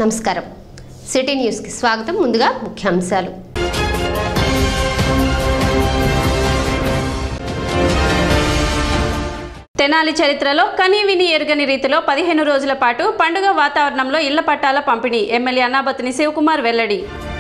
నమస్కారం సిటీ న్యూస్కి స్వాగతం ముందుగా ముఖ్యాంశాలు తెనాలి చరిత్రలో కని విని ఎరుగని రీతిలో పదిహేను రోజుల పాటు పండుగ వాతావరణంలో ఇళ్ల పట్టాల పంపిణీ ఎమ్మెల్యే అన్నాబతిని శివకుమార్ వెల్లడి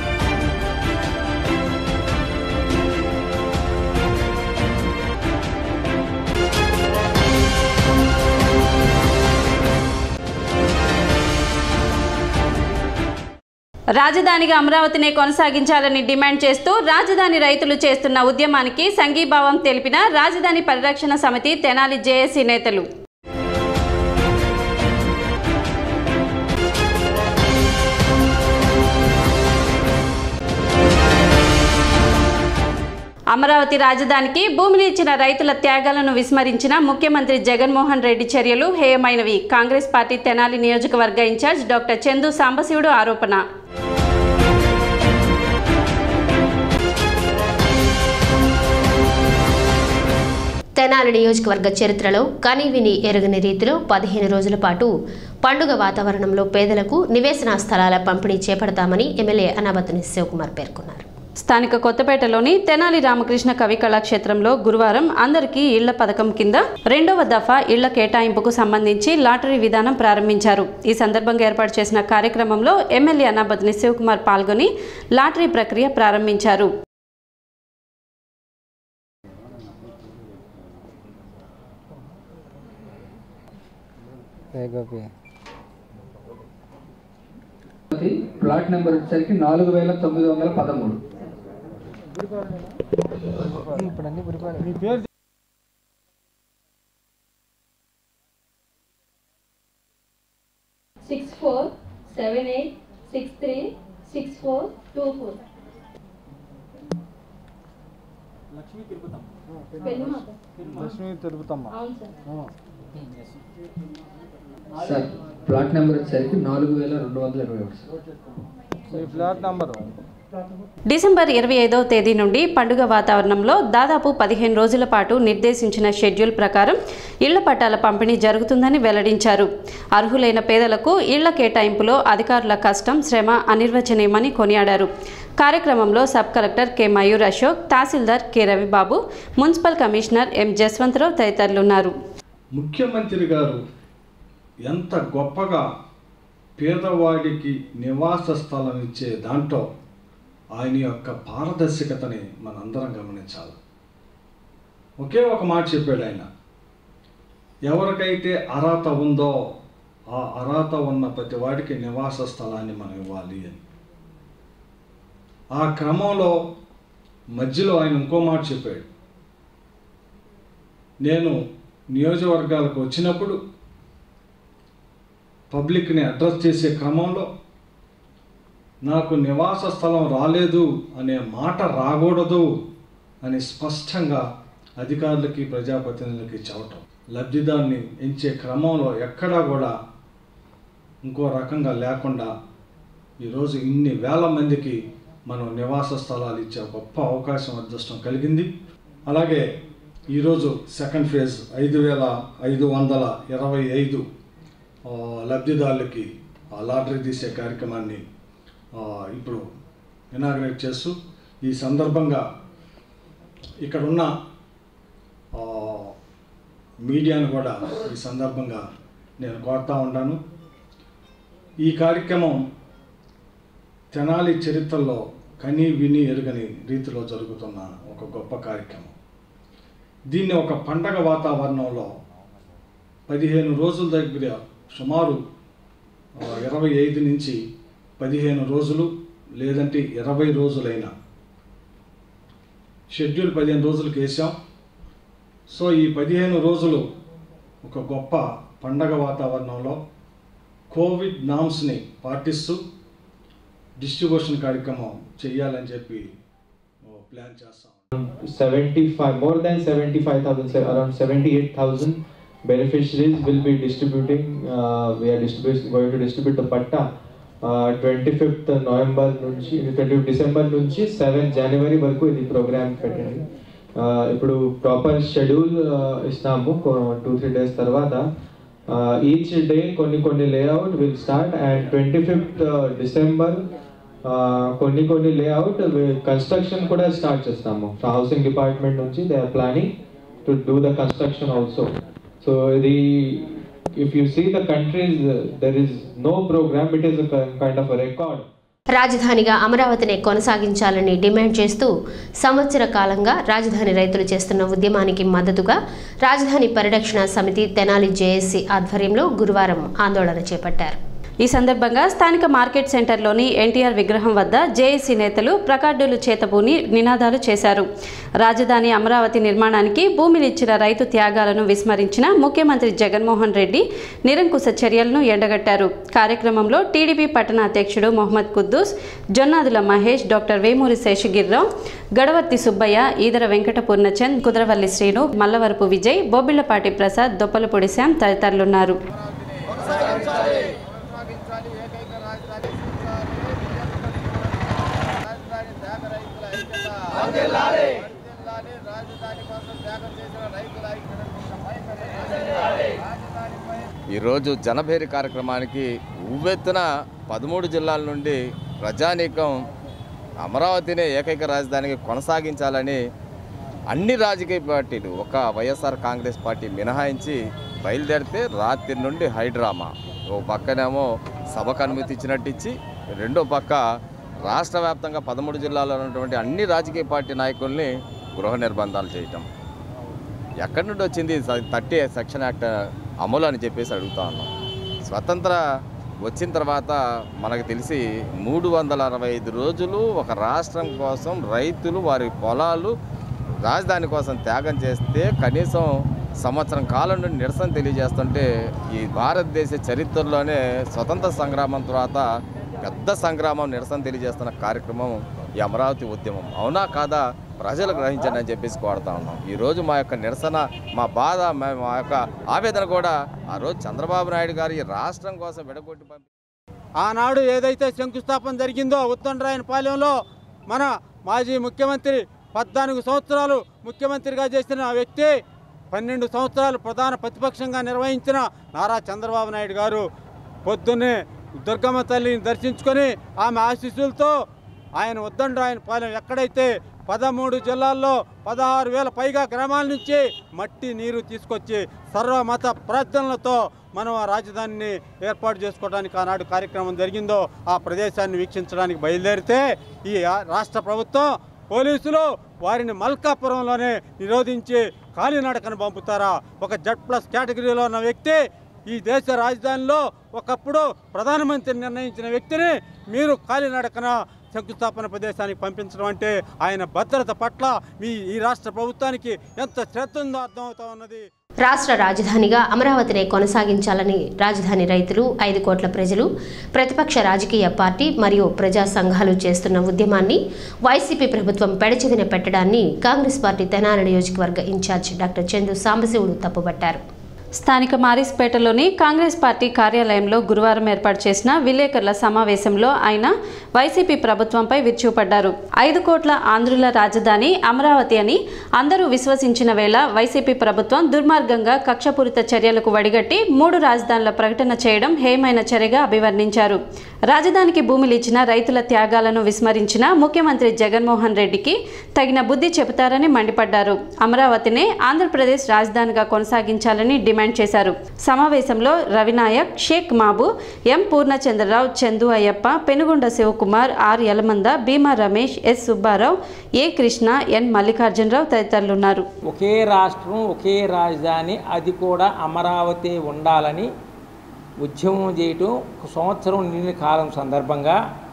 రాజధానిగా అమరావతినే కొనసాగించాలని డిమాండ్ చేస్తూ రాజధాని రైతులు చేస్తున్న ఉద్యమానికి సంఘీభావం తెలిపిన రాజధాని పరిరక్షణ సమితి తెనాలి జేఏసీ నేతలు అమరావతి రాజధానికి భూమిని ఇచ్చిన రైతుల త్యాగాలను విస్మరించిన ముఖ్యమంత్రి జగన్మోహన్ రెడ్డి చర్యలు హేయమైనవి కాంగ్రెస్ పార్టీ తెనాలి నియోజకవర్గ ఇన్ఛార్జ్ డాక్టర్ చందు సాంబశివుడు ఆరోపణ తెనాలి నియోజకవర్గ చరిత్రలో కని విని ఎరుగని రీతిలో పదిహేను రోజుల పాటు పండుగ వాతావరణంలో పేదలకు నివేశన స్థలాల పంపిణీ చేపడతామని ఎమ్మెల్యే అనాబతుని శివకుమార్ పేర్కొన్నారు స్థానిక కొత్తపేటలోని తెనాలి రామకృష్ణ కవి కళాక్షేత్రంలో గురువారం అందరికీ ఇళ్ల పథకం కింద రెండవ దఫా ఇళ్ల కేటాయింపుకు సంబంధించి లాటరీ విధానం ప్రారంభించారు ఈ సందర్భంగా ఏర్పాటు చేసిన కార్యక్రమంలో ఎమ్మెల్యే అనాబతిని శివకుమార్ పాల్గొని లాటరీ ప్రక్రియ ప్రారంభించారు గోపి ప్లాట్ నెంబర్ వచ్చేసరికి నాలుగు వేల తొమ్మిది వందల పదమూడు ఇప్పుడు అన్ని Puripadu six four seven eight six three six four two four Penumatha Lakshmi Tirupathamma అవును సార్ సార్ ప్లాట్ నెంబర్ వచ్చేసరికి నాలుగు వేల రెండు వందల ఇరవై ఒకటి సార్ మీ ఫ్లాట్ నంబరు డిసెంబర్ ఇరవై ఐదవ తేదీ నుండి పండుగ వాతావరణంలో దాదాపు పదిహేను రోజుల పాటు నిర్దేశించిన షెడ్యూల్ ప్రకారం ఇళ్ల పట్టాల పంపిణీ జరుగుతుందని వెల్లడించారు అర్హులైన పేదలకు ఇళ్ల కేటాయింపులో అధికారుల కష్టం శ్రమ అనిర్వచనీయమని కొనియాడారు కార్యక్రమంలో sub collector K Mayur Ashok tahsildar K Ravibabu municipal commissioner M Jaswantharao తదితరులున్నారు ముఖ్యమంత్రి గారు ఎంత గొప్పగా పేదవాడికి నివాస స్థలం ఇచ్చే దాంట్లో ఆయన యొక్క పారదర్శకతని మనందరం గమనించాలి ఒకే ఒక మాట చెప్పాడు ఆయన ఎవరికైతే అర్హత ఉందో ఆ అర్హత ఉన్న ప్రతి వాడికి నివాస స్థలాన్ని మనం ఇవ్వాలి అని ఆ క్రమంలో మధ్యలో ఆయన ఇంకో మాట చెప్పాడు నేను నియోజకవర్గాలకు వచ్చినప్పుడు పబ్లిక్ని అడ్రస్ చేసే క్రమంలో నాకు నివాస స్థలం రాలేదు అనే మాట రాకూడదు అని స్పష్టంగా అధికారులకి ప్రజాప్రతినిధులకి చెప్పటం లబ్ధిదారుని ఎంచే క్రమంలో ఎక్కడా కూడా ఇంకో రకంగా లేకుండా ఈరోజు ఇన్ని వేల మందికి మనం నివాస స్థలాలు ఇచ్చే గొప్ప అవకాశం అదృష్టం కలిగింది అలాగే ఈరోజు సెకండ్ ఫేజ్ ఐదు వేల ఐదు వందల ఇరవై ఐదు ఆ, లబ్ధిదారులకి ఆ లాటరీ తీసే కార్యక్రమాన్ని ఆ, ఇప్పుడు ఇనాగ్రేట్ చేస్తూ ఈ సందర్భంగా ఇక్కడున్న ఆ, మీడియాను కూడా ఈ సందర్భంగా నేను కోరుతా ఉంటాను ఈ కార్యక్రమం తెనాలి చరిత్రలో కని విని ఎరుగని రీతిలో జరుగుతున్న ఒక గొప్ప కార్యక్రమం దీన్ని ఒక పండగ వాతావరణంలో పదిహేను రోజుల దగ్గర సుమారు ఆ, ఇరవై ఐదు నుంచి పదిహేను రోజులు లేదంటే ఇరవై రోజులైన షెడ్యూల్ పదిహేను రోజులకు వేసాం సో ఈ పదిహేను రోజులు ఒక గొప్ప పండగ వాతావరణంలో కోవిడ్ నామ్స్ని పాటిస్తూ డిస్ట్రిబ్యూషన్ కార్యక్రమం చేయాలని చెప్పి ఓ, ప్లాన్ చేస్తాం 75 more than 75,000 se- around 78,000 beneficiaries will be distributing uh, we are distributing going to distribute the patta twenty fifth November నుంచి ట్వంటీ డిసెంబర్ నుంచి సెవెన్ జనవరి వరకు ఇది ప్రోగ్రామ్ పెట్టండి Uh, ఇప్పుడు ప్రాపర్ షెడ్యూల్ ఇస్తాము టూ త్రీ డేస్ తర్వాత each day కొన్ని కొన్ని layout will start and twenty fifth December కొన్ని కొన్ని లేఅవుట్ కన్స్ట్రక్షన్ కూడా స్టార్ట్ చేస్తాము హౌసింగ్ డిపార్ట్మెంట్ నుంచి they are planning to do the construction also so ఇది if you see the countries, uh, there is no program, it is a ki- kind of a record. రాజధానిగా అమరావతిని కొనసాగించాలని demand చేస్తూ సంవత్సర కాలంగా రాజధాని రైతులు చేస్తున్న ఉద్యమానికి మద్దతుగా రాజధాని పరిరక్షణ సమితి తెనాలి జేఏసీ ఆధ్వర్యంలో గురువారం ఆందోళన చేపట్టారు ఈ సందర్భంగా స్థానిక మార్కెట్ సెంటర్లోని ఎన్టీఆర్ విగ్రహం వద్ద జేఏసీ నేతలు ప్రకార్డులు చేతబూని నినాదాలు చేశారు రాజధాని అమరావతి నిర్మాణానికి భూమినిచ్చిన రైతు త్యాగాలను విస్మరించిన ముఖ్యమంత్రి జగన్మోహన్ రెడ్డి నిరంకుశ చర్యలను ఎండగట్టారు కార్యక్రమంలో టీడీపీ పట్టణ అధ్యక్షుడు మొహమ్మద్ కుద్దూస్ జొన్నాదుల మహేష్ డాక్టర్ వేమూరి శేషగిరిరావు గడవర్తి సుబ్బయ్య ఈదర వెంకట పూర్ణచంద్ కుదరవల్లి శ్రీను మల్లవరపు విజయ్ బొబ్బిళ్లపాటి ప్రసాద్ దొప్పలపూడి శ్యామ్ తదితరులున్నారు ఈరోజు జనభేరి కార్యక్రమానికి ఉవ్వెత్తున పదమూడు జిల్లాల నుండి ప్రజానీకం అమరావతినే ఏకైక రాజధానికి కొనసాగించాలని అన్ని రాజకీయ పార్టీలు ఒక వైఎస్ఆర్ కాంగ్రెస్ పార్టీ మినహాయించి బయలుదేరితే రాత్రి నుండి హైడ్రామా ఓ పక్కనేమో సభకు అనుమతి ఇచ్చినట్టు ఇచ్చి రెండో పక్క రాష్ట్ర వ్యాప్తంగా పదమూడు జిల్లాల్లో ఉన్నటువంటి అన్ని రాజకీయ పార్టీ నాయకుల్ని గృహ నిర్బంధాలు చేయటం ఎక్కడి నుండి వచ్చింది థర్టీ సెక్షన్ యాక్ట్ అమలు అని చెప్పేసి అడుగుతా ఉన్నాం స్వతంత్ర వచ్చిన తర్వాత మనకు తెలిసి మూడు వందల అరవై ఐదు రోజులు ఒక రాష్ట్రం కోసం రైతులు వారి పొలాలు రాజధాని కోసం త్యాగం చేస్తే కనీసం సంవత్సరం కాలం నుండి నిరసన తెలియజేస్తుంటే ఈ భారతదేశ చరిత్రలోనే స్వతంత్ర సంగ్రామం తర్వాత పెద్ద సంగ్రామం నిరసన తెలియజేస్తున్న కార్యక్రమం ఈ అమరావతి ఉద్యమం అవునా కాదా ప్రజలు గ్రహించండి అని చెప్పేసి కోరుతా ఉన్నాం ఈరోజు మా యొక్క నిరసన మా బాధ మా మా యొక్క ఆవేదన కూడా ఆ రోజు చంద్రబాబు నాయుడు గారు ఈ రాష్ట్రం కోసం విడగొట్టి పంపి ఆనాడు ఏదైతే శంకుస్థాపన జరిగిందో ఉత్తండ్రాయన పాలెంలో మన మాజీ ముఖ్యమంత్రి పద్నాలుగు సంవత్సరాలు ముఖ్యమంత్రిగా చేసిన వ్యక్తి పన్నెండు సంవత్సరాలు ప్రధాన ప్రతిపక్షంగా నిర్వహించిన నారా చంద్రబాబు నాయుడు గారు పొద్దున్నే దుర్గమ్మ తల్లిని దర్శించుకొని ఆమె ఆశీస్సులతో ఆయన ఉద్దండ్రాయన పాలెం ఎక్కడైతే పదమూడు జిల్లాల్లో పదహారు వేల పైగా గ్రామాల నుంచి మట్టి నీరు తీసుకొచ్చి సర్వమత ప్రార్థనలతో మనం ఆ రాజధానిని ఏర్పాటు చేసుకోవడానికి ఆనాడు కార్యక్రమం జరిగిందో ఆ ప్రదేశాన్ని వీక్షించడానికి బయలుదేరితే ఈ ఆ- రాష్ట్ర ప్రభుత్వం పోలీసులు వారిని మల్కాపురంలోనే నిరోధించి కాలినడకను పంపుతారా ఒక జడ్ ప్లస్ కేటగిరీలో ఉన్న వ్యక్తి ఈ దేశ రాజధానిలో ఒకప్పుడు ప్రధానమంత్రి నిర్ణయించిన వ్యక్తిని మీరు కాలినడకన శంకుస్థాపన ప్రదేశానికి పంపించడం అంటే ఆయన భద్రత పట్ల మీ ఈ రాష్ట్ర ప్రభుత్వానికి ఎంత శ్రద్ధ ఉందో అర్థమవుతా ఉన్నది రాష్ట్ర రాజధానిగా అమరావతినే కొనసాగించాలని రాజధాని రైతులు ఐదు కోట్ల ప్రజలు ప్రతిపక్ష రాజకీయ పార్టీ మరియు ప్రజా సంఘాలు చేస్తున్న ఉద్యమాన్ని వైసీపీ ప్రభుత్వం పెడచెవిన పెట్టడాన్ని కాంగ్రెస్ పార్టీ తెనాలి నియోజకవర్గ ఇన్ఛార్జ్ డాక్టర్ చందు సాంబశివుడు తప్పుపట్టారు స్థానిక మారిస్పేటలోని కాంగ్రెస్ పార్టీ కార్యాలయంలో గురువారం ఏర్పాటు చేసిన విలేకరుల సమావేశంలో ఆయన వైసీపీ ప్రభుత్వంపై విరుచుపడ్డారు ఐదు కోట్ల ఆంధ్రుల రాజధాని అమరావతి అని అందరూ విశ్వసించిన వేళ వైసీపీ ప్రభుత్వం దుర్మార్గంగా కక్షపూరిత చర్యలకు వడిగట్టి మూడు రాజధానుల ప్రకటన చేయడం హేమైన చర్యగా అభివర్ణించారు రాజధానికి భూమిలు ఇచ్చిన రైతుల త్యాగాలను విస్మరించిన ముఖ్యమంత్రి జగన్మోహన్ రెడ్డికి తగిన బుద్ధి చెబుతారని మండిపడ్డారు అమరావతినే ఆంధ్రప్రదేశ్ రాజధానిగా కొనసాగించాలని డిమాండ్ చేశారు సమావేశంలో Ravinayak Shaik Mabu M Purnachandrarao Chandu Ayyappa Penugonda Sivakumar R Yalamanda Bhima Ramesh S Subbarao A Krishna N Mallikarjunarao తదితరులున్నారు ఒకే రాష్ట్రం ఒకే రాజధాని అది కూడా అమరావతి ఉండాలని ఉద్యమం చేయటం ఒక సంవత్సరం నిండిన కాలం సందర్భంగా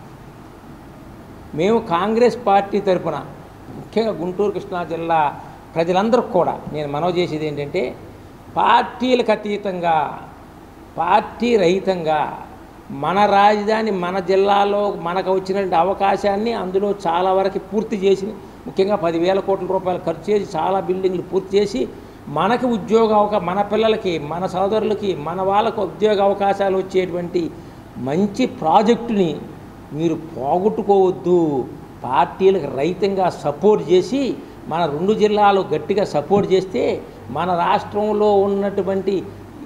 మేము కాంగ్రెస్ పార్టీ తరపున ముఖ్యంగా గుంటూరు కృష్ణా జిల్లా ప్రజలందరికీ కూడా నేను మనవి చేసేది ఏంటంటే పార్టీలకు అతీతంగా పార్టీ రహితంగా మన రాజధాని మన జిల్లాలో మనకు వచ్చినటువంటి అవకాశాన్ని అందులో చాలా వరకు పూర్తి చేసి ముఖ్యంగా పదివేల కోట్ల రూపాయలు ఖర్చు చేసి చాలా బిల్డింగ్లు పూర్తి చేసి మనకి ఉద్యోగ అవకా మన పిల్లలకి మన సోదరులకి మన వాళ్ళకు ఉద్యోగ అవకాశాలు వచ్చేటువంటి మంచి ప్రాజెక్టుని మీరు పోగొట్టుకోవద్దు పార్టీలకు రహితంగా సపోర్ట్ చేసి మన రెండు జిల్లాలు గట్టిగా సపోర్ట్ చేస్తే మన రాష్ట్రంలో ఉన్నటువంటి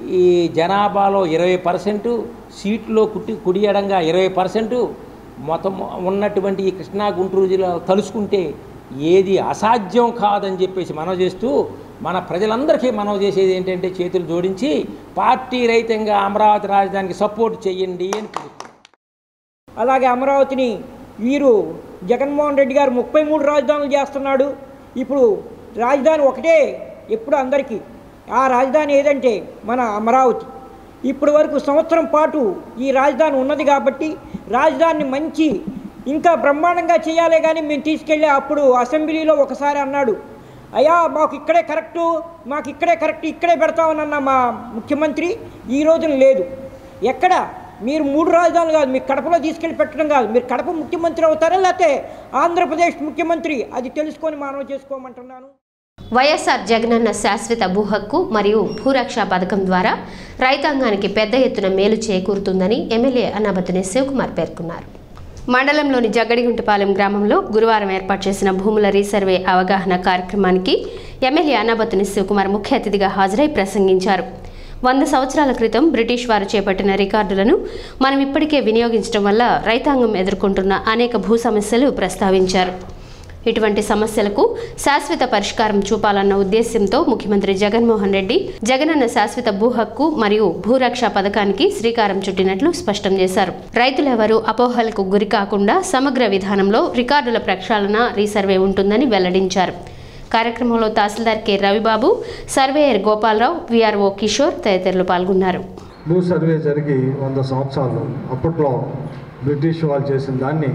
ఈ జనాభాలో ఇరవై పర్సెంటు సీట్లో కుట్టి కుడియడంగా ఇరవై పర్సెంటు మొత్తం ఉన్నటువంటి ఈ కృష్ణా గుంటూరు జిల్లా తలుచుకుంటే ఏది అసాధ్యం కాదని చెప్పేసి మనవి చేస్తూ మన ప్రజలందరికీ మనవి చేసేది ఏంటంటే చేతులు జోడించి పార్టీ రహితంగా అమరావతి రాజధానికి సపోర్ట్ చేయండి అని పిలుపుతున్నాం. అలాగే అమరావతిని వీరు జగన్మోహన్ రెడ్డి గారు ముప్పై మూడు రాజధానులు చేస్తున్నాడు ఇప్పుడు రాజధాని ఒకటే ఎప్పుడు అందరికీ ఆ రాజధాని ఏదంటే మన అమరావతి ఇప్పటి వరకు సంవత్సరం పాటు ఈ రాజధాని ఉన్నది కాబట్టి రాజధానిని మంచి ఇంకా బ్రహ్మాండంగా చేయాలే కానీ మేము తీసుకెళ్ళి అప్పుడు అసెంబ్లీలో ఒకసారి అన్నాడు అయ్యా మాకు ఇక్కడే కరెక్టు మాకు ఇక్కడే కరెక్ట్ ఇక్కడే పెడతామని అన్న మా ముఖ్యమంత్రి ఈ రోజున లేదు ఎక్కడ మీరు మూడు రాజధానులు కాదు మీరు కడపలో తీసుకెళ్ళి పెట్టడం కాదు మీరు కడప ముఖ్యమంత్రి అవుతారా లేకపోతే ఆంధ్రప్రదేశ్ ముఖ్యమంత్రి అది తెలుసుకొని మానవ చేసుకోమంటున్నాను వైఎస్ఆర్ జగనన్న శాశ్వత భూ హక్కు మరియు భూరక్ష పథకం ద్వారా రైతాంగానికి పెద్ద ఎత్తున మేలు చేకూరుతుందని ఎమ్మెల్యే అన్నాబతిని శివకుమార్ పేర్కొన్నారు మండలంలోని జగ్గడిగుంటపాలెం గ్రామంలో గురువారం ఏర్పాటు చేసిన భూముల రీసర్వే అవగాహన కార్యక్రమానికి ఎమ్మెల్యే అన్నాబతిని శివకుమార్ ముఖ్య అతిథిగా హాజరై ప్రసంగించారు వంద సంవత్సరాల క్రితం బ్రిటిష్ వారు చేపట్టిన రికార్డులను మనం ఇప్పటికే వినియోగించడం వల్ల రైతాంగం ఎదుర్కొంటున్న అనేక భూ సమస్యలు ప్రస్తావించారు ఇటువంటి సమస్యలకు శాశ్వత పరిష్కారం చూపాలన్న ఉద్దేశ్యంతో ముఖ్యమంత్రి జగన్మోహన్ రెడ్డి జగనన్న శాశ్వత భూ హక్కు మరియు భూరక్ష పథకానికి శ్రీకారం చుట్టినట్లు స్పష్టం చేశారు రైతులెవరూ అపోహలకు గురి కాకుండా సమగ్ర విధానంలో రికార్డుల ప్రక్షాళన రీసర్వే ఉంటుందని వెల్లడించారు కార్యక్రమంలో tahsildar K Ravibabu surveyor Gopalarao VRO Kishore తదితరులు పాల్గొన్నారు భూ సర్వే జరిగి వంద సంవత్సరాలు అప్పట్లో బ్రిటిష్ వాళ్ళు చేసిన దాన్ని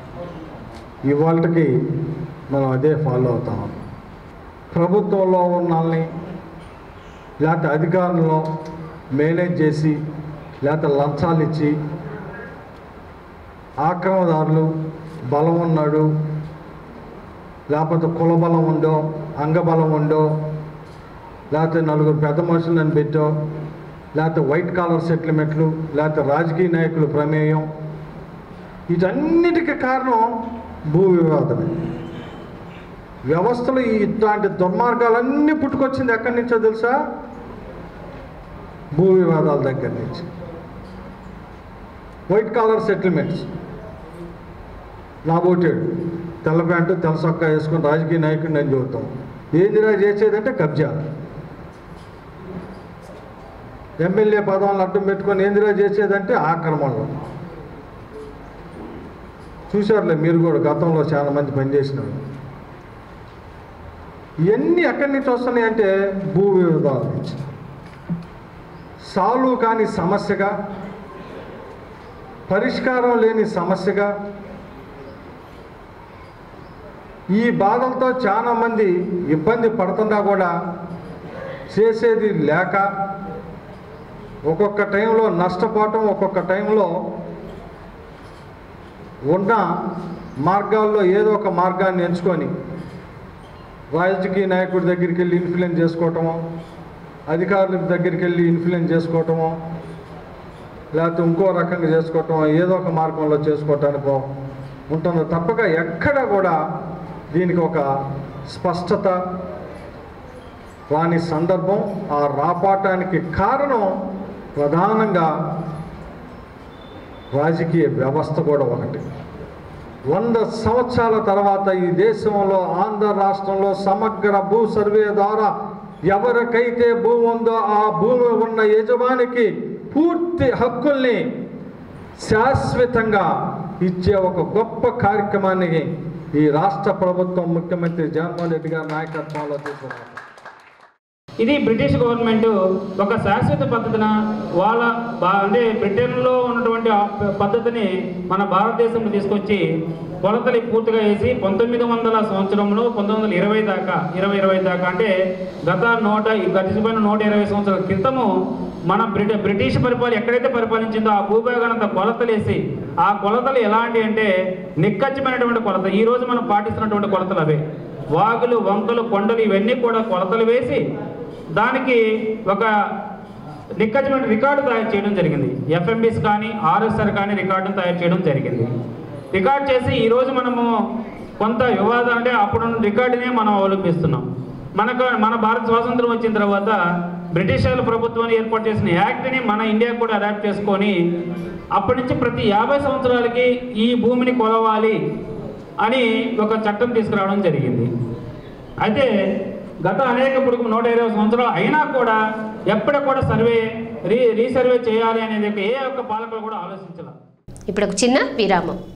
ఇవాళకి మనం అదే ఫాలో అవుతాం ప్రభుత్వంలో ఉన్న వాళ్ళని లేకపోతే అధికారంలో మేనేజ్ చేసి లేకపోతే లంచాలు ఇచ్చి ఆక్రమదారులు బలం ఉన్నాడు లేకపోతే కులబలం ఉండో అంగబలం ఉండో లేకపోతే నలుగురు పెద్ద మనుషులను పెట్టో లేకపోతే వైట్ కాలర్ సెటిల్మెంట్లు లేకపోతే రాజకీయ నాయకుల ప్రమేయం వీటన్నిటికీ కారణం భూ వివాదమే వ్యవస్థలు ఇట్లాంటి దుర్మార్గాలన్నీ పుట్టుకొచ్చింది ఎక్కడి నుంచో తెలుసా భూ వివాదాల దగ్గర నుంచి వైట్ కాలర్ సెటిల్మెంట్స్ లాబోటాడు తెల్ల ప్యాంటు తెల్ల సొక్కా వేసుకుని రాజకీయ నాయకుడిని అని చూద్దాం ఏందిరా చేసేదంటే కబ్జా ఎమ్మెల్యే పదవులను అడ్డం పెట్టుకొని ఏందిరా చేసేదంటే ఆక్రమణలు చూశారులే మీరు కూడా గతంలో చాలా మంది పనిచేసిన వాళ్ళు. ఇవన్నీ ఎక్కడి నుంచి వస్తున్నాయి అంటే భూ వివాదాల నుంచి సాల్వ్ కాని సమస్యగా పరిష్కారం లేని సమస్యగా ఈ బాధలతో చాలామంది ఇబ్బంది పడుతున్నా కూడా చేసేది లేక ఒక్కొక్క టైంలో నష్టపోవటం ఒక్కొక్క టైంలో ఉన్న మార్గాల్లో ఏదో ఒక మార్గాన్ని ఎంచుకొని రాజకీయ నాయకుడి దగ్గరికి వెళ్ళి ఇన్ఫ్లుయెన్స్ చేసుకోవటమో అధికారుల దగ్గరికి వెళ్ళి ఇన్ఫ్లుయెన్స్ చేసుకోవటమో లేకపోతే ఇంకో రకంగా చేసుకోవటమో ఏదో ఒక మార్గంలో చేసుకోవటానికో ఉంటుంది తప్పక ఎక్కడ కూడా దీనికి ఒక స్పష్టత రాని సందర్భం ఆ రాపాటానికి కారణం ప్రధానంగా రాజకీయ వ్యవస్థ కూడా ఒకటి వంద సంవత్సరాల తర్వాత ఈ దేశంలో ఆంధ్ర రాష్ట్రంలో సమగ్ర భూ సర్వే ద్వారా ఎవరికైతే భూమి ఉందో ఆ భూమి ఉన్న యజమానికి పూర్తి హక్కుల్ని శాశ్వతంగా ఇచ్చే ఒక గొప్ప కార్యక్రమాన్ని ఈ రాష్ట్ర ప్రభుత్వం ముఖ్యమంత్రి జగన్మోహన్ రెడ్డి గారి నాయకత్వంలో తీసుకున్నారు ఇది బ్రిటిష్ గవర్నమెంట్ ఒక శాశ్వత పద్ధతిన వాళ్ళ బా అంటే బ్రిటన్లో ఉన్నటువంటి ఆ ప- పద్ధతిని మన భారతదేశంలో తీసుకొచ్చి కొలతలు పూర్తిగా వేసి పంతొమ్మిది వందల సంవత్సరంలో పంతొమ్మిది వందల ఇరవై దాకా ఇరవై ఇరవై దాకా అంటే గత నూట గడిచిపోయిన నూట ఇరవై సంవత్సరాల క్రితము మన బ్రిటి బ్రిటిష్ పరిపాలన ఎక్కడైతే పరిపాలించిందో ఆ భూభాగానంత కొలతలు వేసి ఆ కొలతలు ఎలాంటి అంటే నిక్కచ్చమైనటువంటి కొలత ఈ రోజు మనం పాటిస్తున్నటువంటి కొలతలు అవే వాగులు వంకలు కొండలు ఇవన్నీ కూడా కొలతలు వేసి దానికి ఒక నిక్కజమైన రికార్డు తయారు చేయడం జరిగింది ఎఫ్ఎంబిస్ కానీ ఆర్ఎస్ఆర్ కానీ రికార్డును తయారు చేయడం జరిగింది రికార్డ్ చేసి ఈరోజు మనము కొంత వివాదం అంటే అప్పుడు రికార్డునే మనం అవలంబిస్తున్నాం మనకు మన భారత స్వాతంత్రం వచ్చిన తర్వాత బ్రిటిష్ వాళ్ళ ప్రభుత్వాన్ని ఏర్పాటు చేసిన యాక్ట్ని మన ఇండియా కూడా అడాప్ట్ చేసుకొని అప్పటి నుంచి ప్రతి యాభై సంవత్సరాలకి ఈ భూమిని కొలవాలి అని ఒక చట్టం తీసుకురావడం జరిగింది అయితే గత అనేక ఇప్పుడు నూట ఇరవై సంవత్సరాలు అయినా కూడా ఎక్కడ కూడా సర్వే రీ రీసర్వే చేయాలి అనేది ఏ ఒక్క పాలకులు కూడా ఆలోచించాలి ఇప్పుడు ఒక చిన్న విరామం